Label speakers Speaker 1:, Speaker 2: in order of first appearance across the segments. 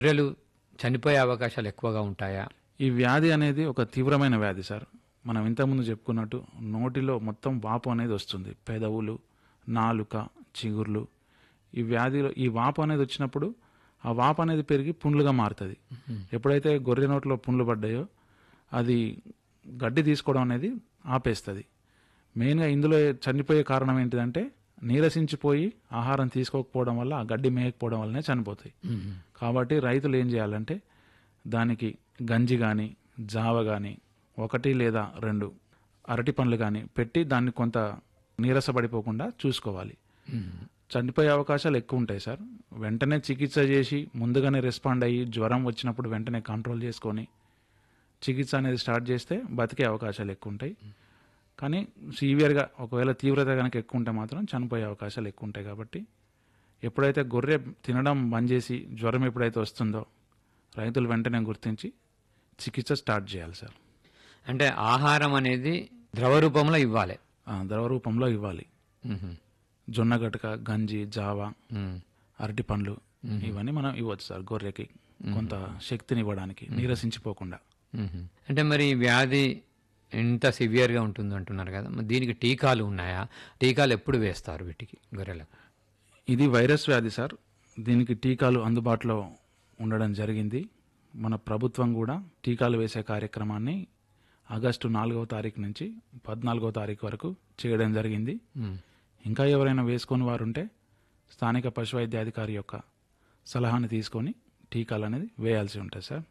Speaker 1: గొర్రెలు చనిపోయే అవకాశాలు ఎక్కువగా ఉంటాయా
Speaker 2: ఈ వ్యాధి అనేది ఒక తీవ్రమైన వ్యాధి సార్ మనం ఇంతకుముందు చెప్పుకున్నట్టు నోటిలో మొత్తం వాపు అనేది వస్తుంది పెదవులు నాలుక చిగుర్లు ఈ వ్యాధిలో ఈ వాపు అనేది వచ్చినప్పుడు ఆ వాపు అనేది పెరిగి పుండ్లుగా మారుతుంది ఎప్పుడైతే గొర్రె నోట్లో పుండ్లు పడ్డాయో అది గడ్డి తీసుకోవడం అనేది ఆపేస్తుంది మెయిన్గా ఇందులో చనిపోయే కారణం ఏంటిదంటే నీరసించిపోయి ఆహారం తీసుకోకపోవడం వల్ల ఆ గడ్డి మేయకపోవడం వల్లనే చనిపోతాయి కాబట్టి రైతులు ఏం చేయాలంటే దానికి గంజి కానీ జావ కానీ ఒకటి లేదా రెండు అరటి పండ్లు కానీ పెట్టి దాన్ని కొంత నీరసపడిపోకుండా చూసుకోవాలి చనిపోయే అవకాశాలు ఎక్కువ ఉంటాయి సార్ వెంటనే చికిత్స చేసి ముందుగానే రెస్పాండ్ అయ్యి జ్వరం వచ్చినప్పుడు వెంటనే కంట్రోల్ చేసుకొని చికిత్స అనేది స్టార్ట్ చేస్తే బతికే అవకాశాలు ఎక్కువ ఉంటాయి కానీ సీవియర్గా ఒకవేళ తీవ్రత కనుక ఎక్కువ ఉంటే మాత్రం చనిపోయే అవకాశాలు ఎక్కువ ఉంటాయి కాబట్టి ఎప్పుడైతే గొర్రె తినడం బంద్ చేసి జ్వరం ఎప్పుడైతే వస్తుందో రైతులు వెంటనే గుర్తించి చికిత్స స్టార్ట్ చేయాలి సార్
Speaker 1: అంటే ఆహారం అనేది ద్రవ రూపంలో ఇవ్వాలి
Speaker 2: ఆ, ద్రవ రూపంలో ఇవ్వాలి
Speaker 1: మ్మ్.
Speaker 2: జొన్న గటక గంజి జావా
Speaker 1: మ్మ్.
Speaker 2: అరటి పండ్లు ఇవన్నీ మనం ఇవ్వచ్చు సార్ గొర్రెకి కొంత శక్తిని ఇవ్వడానికి నీరసించిపోకుండా
Speaker 1: మ్మ్. అంటే మరి ఈ వ్యాధి ఎంత సివియర్గా ఉంటుంది అంటున్నారు కదా మరి దీనికి టీకాలు ఉన్నాయా టీకాలు ఎప్పుడు వేస్తారు వీటికి గొర్రెలకు
Speaker 2: ఇది వైరస్ వ్యాధి సార్ దీనికి టీకాలు అందుబాటులో ఉండడం జరిగింది మన ప్రభుత్వం కూడా టీకాలు వేసే కార్యక్రమాన్ని ఆగస్టు నాలుగవ తారీఖు నుంచి పద్నాలుగవ తారీఖు వరకు చేయడం జరిగింది
Speaker 1: మ్మ్.
Speaker 2: ఇంకా ఎవరైనా వేసుకొని వారు ఉంటే స్థానిక పశు వైద్యాధికారి యొక్క సలహాని తీసుకొని టీకాలు అనేది వేయాల్సి ఉంటుంది సార్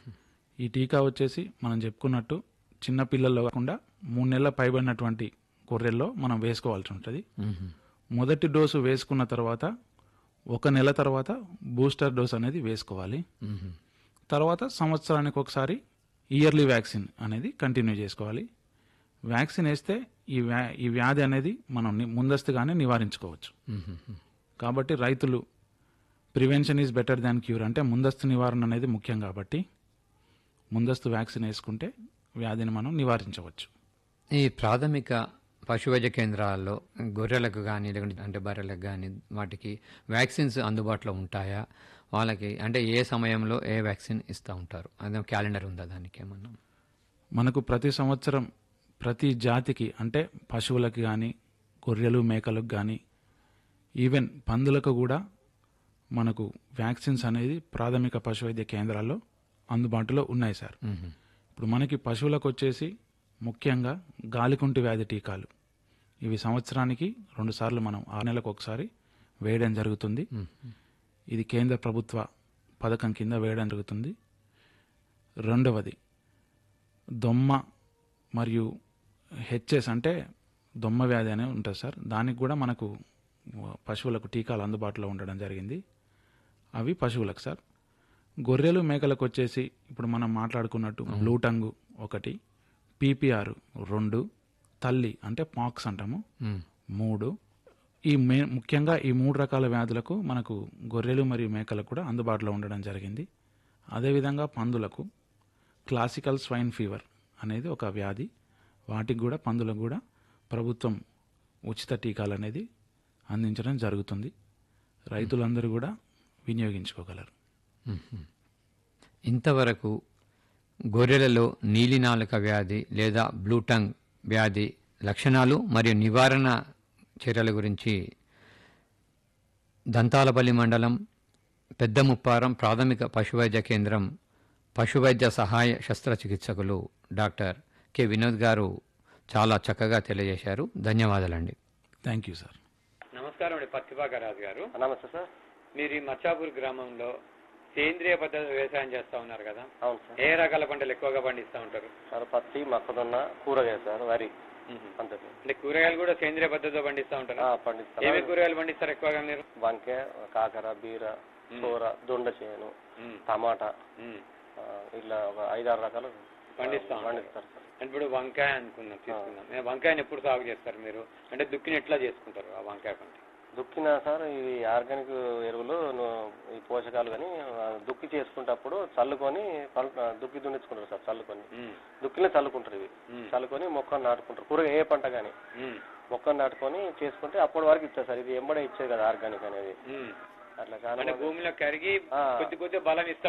Speaker 2: ఈ టీకా వచ్చేసి మనం చెప్పుకున్నట్టు చిన్న పిల్లల్లో కాకుండా మూడు నెలల పైబడినటువంటి గొర్రెల్లో మనం వేసుకోవాల్సి ఉంటుంది
Speaker 1: మ్మ్.
Speaker 2: మొదటి డోసు వేసుకున్న తర్వాత ఒక నెల తర్వాత బూస్టర్ డోస్ అనేది వేసుకోవాలి
Speaker 1: మ్మ్.
Speaker 2: తర్వాత సంవత్సరానికి ఒకసారి ఇయర్లీ వ్యాక్సిన్ అనేది కంటిన్యూ చేసుకోవాలి వ్యాక్సిన్ వేస్తే ఈ వ్యా ఈ వ్యాధి అనేది మనం ని- ముందస్తుగానే నివారించుకోవచ్చు
Speaker 1: మ్మ్.
Speaker 2: కాబట్టి రైతులు prevention is better than cure అంటే ముందస్తు నివారణ అనేది ముఖ్యం కాబట్టి ముందస్తు వ్యాక్సిన్ వేసుకుంటే వ్యాధిని మనం నివారించవచ్చు
Speaker 1: ఈ ప్రాథమిక పశు వైద్య కేంద్రాల్లో గొర్రెలకు కానీ లేకుంటే అంటే బర్రెలకు కానీ వాటికి వ్యాక్సిన్స్ అందుబాటులో ఉంటాయా వాళ్ళకి అంటే ఏ సమయంలో ఏ వ్యాక్సిన్ ఇస్తూ ఉంటారు అదే క్యాలెండర్ ఉందా దానికి ఏమన్నా
Speaker 2: మనకు ప్రతి సంవత్సరం ప్రతి జాతికి అంటే పశువులకి కానీ గొర్రెలు మేకలకు కానీ ఈవెన్ పందులకు కూడా మనకు వ్యాక్సిన్స్ అనేది ప్రాథమిక పశు వైద్య కేంద్రాల్లో అందుబాటులో ఉన్నాయి సార్
Speaker 1: మ్మ్.
Speaker 2: ఇప్పుడు మనకి పశువులకు వచ్చేసి ముఖ్యంగా గాలికుంటి వ్యాధి టీకాలు ఇవి సంవత్సరానికి రెండుసార్లు మనం ఆరు నెలలకు ఒకసారి వేయడం జరుగుతుంది
Speaker 1: మ్మ్.
Speaker 2: ఇది కేంద్ర ప్రభుత్వ పథకం కింద వేయడం జరుగుతుంది రెండవది దొమ్మ మరియు హెచ్ఎస్ అంటే దొమ్మ వ్యాధి అనేది ఉంటుంది సార్ దానికి కూడా మనకు పశువులకు టీకాలు అందుబాటులో ఉండడం జరిగింది అవి పశువులకు సార్ గొర్రెలు మేకలకు వచ్చేసి ఇప్పుడు మనం మాట్లాడుకున్నట్టు బ్లూ టంగు ఒకటి పీపీఆర్ రెండు తల్లి అంటే పాక్స్ అంటాము
Speaker 1: మ్మ్.
Speaker 2: మూడు ఈ మే ముఖ్యంగా ఈ మూడు రకాల వ్యాధులకు మనకు గొర్రెలు మరియు మేకలకు కూడా అందుబాటులో ఉండడం జరిగింది అదేవిధంగా పందులకు క్లాసికల్ స్వైన్ ఫీవర్ అనేది ఒక వ్యాధి వాటికి కూడా పందులకు కూడా ప్రభుత్వం ఉచిత టీకాలు అనేది అందించడం జరుగుతుంది రైతులందరూ కూడా వినియోగించుకోగలరు
Speaker 1: మ్మ్. ఇంతవరకు గొర్రెలలో నీలినాలుక వ్యాధి లేదా బ్లూ టంగ్ వ్యాధి లక్షణాలు మరియు నివారణ చర్యల గురించి దంతాలపల్లి మండలం పెద్ద ముప్పారం ప్రాథమిక పశువైద్య కేంద్రం పశువైద్య సహాయ శస్త్రచికిత్సకులు డాక్టర్ కె వినోద్ గారు చాలా చక్కగా తెలియజేశారు ధన్యవాదాలండి
Speaker 2: థ్యాంక్ యూ సార్
Speaker 1: నమస్కారం అండి పత్తిపాకరాజు గారు
Speaker 3: నమస్తే సార్
Speaker 1: మీరు ఈ మచ్చాపూర్ గ్రామంలో సేంద్రియ పద్ధతి వ్యవసాయం చేస్తా ఉన్నారు కదా
Speaker 3: అవును సార్
Speaker 1: ఏ రకాల పంటలు ఎక్కువగా పండిస్తూ ఉంటారు
Speaker 3: సార్ పత్తి మొక్కజొన్న కూరగాయ సార్ వరి అంతే సార్
Speaker 1: అంటే కూరగాయలు కూడా సేంద్రియ పద్ధతిలో పండిస్తూ ఉంటారు
Speaker 3: ఆ, పండిస్తాను
Speaker 1: ఏమేమి కూరగాయలు పండిస్తారు ఎక్కువగా మీరు
Speaker 3: వంకాయ కాకర బీర కూర దొండ చేను టమాటా ఆ, ఇట్లా ఒక ఐదారు రకాలు
Speaker 1: పండిస్తా ఉంటారు.
Speaker 3: పండిస్తారు సార్
Speaker 1: అంటే ఇప్పుడు వంకాయ అనుకుందాం తీసుకుందాం ఏ వంకాయని ఎప్పుడు సాగు చేస్తారు మీరు అంటే దుక్కిని ఎట్లా చేసుకుంటారు ఆ వంకాయ పంట
Speaker 3: దుక్కిన సార్ ఇవి ఆర్గానిక్ ఎరువులు ను- ఈ పోషకాలు కానీ ఆ, దుక్కి చేసుకుంటప్పుడు చల్లుకొని పల్- ఆ, దుక్కి దున్నించుకుంటారు సార్ చల్లుకొని
Speaker 1: ఉమ్,
Speaker 3: దుక్కిలో చల్లుకుంటారు ఇవి
Speaker 1: ఉమ్,
Speaker 3: చల్లుకొని మొక్కను నాటుకుంటారు కూరగాయ ఏ పంట కానీ
Speaker 1: ఉమ్,
Speaker 3: మొక్కను నాటుకొని చేసుకుంటే అప్పటి వరకు ఇచ్చారు సార్ ఇది ఎంబడే ఇచ్చేది కదా ఆర్గానిక్ అనేది
Speaker 1: ఉమ్,
Speaker 3: అట్లా చాలా
Speaker 4: అంటే
Speaker 3: మంది-
Speaker 4: భూమిలో కరిగి
Speaker 3: ఆ.
Speaker 4: కొద్ది కొద్ది బలం ఇస్తా